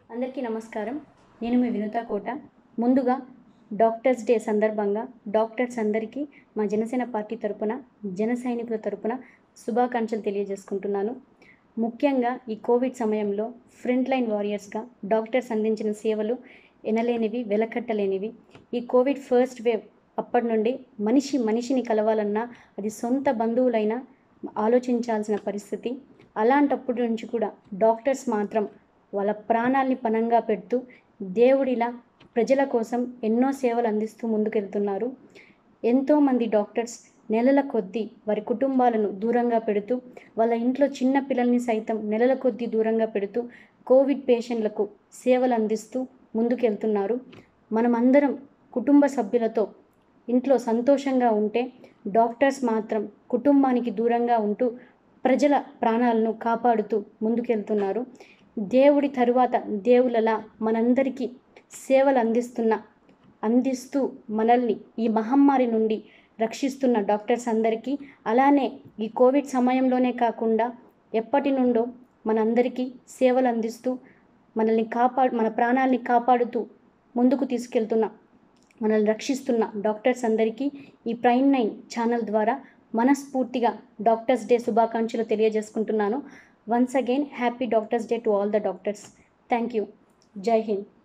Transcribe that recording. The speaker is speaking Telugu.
అందరికీ నమస్కారం నేను మీ వినుత కోట ముందుగా డాక్టర్స్ డే సందర్భంగా డాక్టర్స్ అందరికీ మా జనసేన పార్టీ తరపున జన సైనికుల తరపున శుభాకాంక్షలు తెలియజేసుకుంటున్నాను ముఖ్యంగా ఈ కోవిడ్ సమయంలో ఫ్రంట్ లైన్ వారియర్స్గా డాక్టర్స్ అందించిన సేవలు ఎనలేనివి వెలకట్టలేనివి ఈ కోవిడ్ ఫస్ట్ వేవ్ అప్పటి నుండి మనిషి మనిషిని కలవాలన్నా అది సొంత బంధువులైనా ఆలోచించాల్సిన పరిస్థితి అలాంటప్పటి నుంచి కూడా డాక్టర్స్ మాత్రం వాళ్ళ ప్రాణాల్ని పణంగా పెడుతూ దేవుడిలా ప్రజల కోసం ఎన్నో సేవలు అందిస్తూ ముందుకెళ్తున్నారు ఎంతోమంది డాక్టర్స్ నెలల కొద్దీ వారి కుటుంబాలను దూరంగా పెడుతూ వాళ్ళ ఇంట్లో చిన్న పిల్లల్ని సైతం నెలల కొద్దీ దూరంగా పెడుతూ కోవిడ్ పేషెంట్లకు సేవలు అందిస్తూ ముందుకెళ్తున్నారు మనమందరం కుటుంబ సభ్యులతో ఇంట్లో సంతోషంగా ఉంటే డాక్టర్స్ మాత్రం కుటుంబానికి దూరంగా ఉంటూ ప్రజల ప్రాణాలను కాపాడుతూ ముందుకెళ్తున్నారు దేవుడి తరువాత దేవులలా మనందరికీ సేవలు అందిస్తున్న అందిస్తూ మనల్ని ఈ మహమ్మారి నుండి రక్షిస్తున్న డాక్టర్స్ అందరికీ అలానే ఈ కోవిడ్ సమయంలోనే కాకుండా ఎప్పటి నుండో మనందరికీ సేవలు అందిస్తూ మనల్ని కాపాడు మన ప్రాణాల్ని కాపాడుతూ ముందుకు తీసుకెళ్తున్న మనల్ని రక్షిస్తున్న డాక్టర్స్ అందరికీ ఈ ప్రైమ్ నైన్ ఛానల్ ద్వారా మనస్ఫూర్తిగా డాక్టర్స్ డే శుభాకాంక్షలు తెలియజేసుకుంటున్నాను once again happy doctors day to all the doctors thank you జై హింద్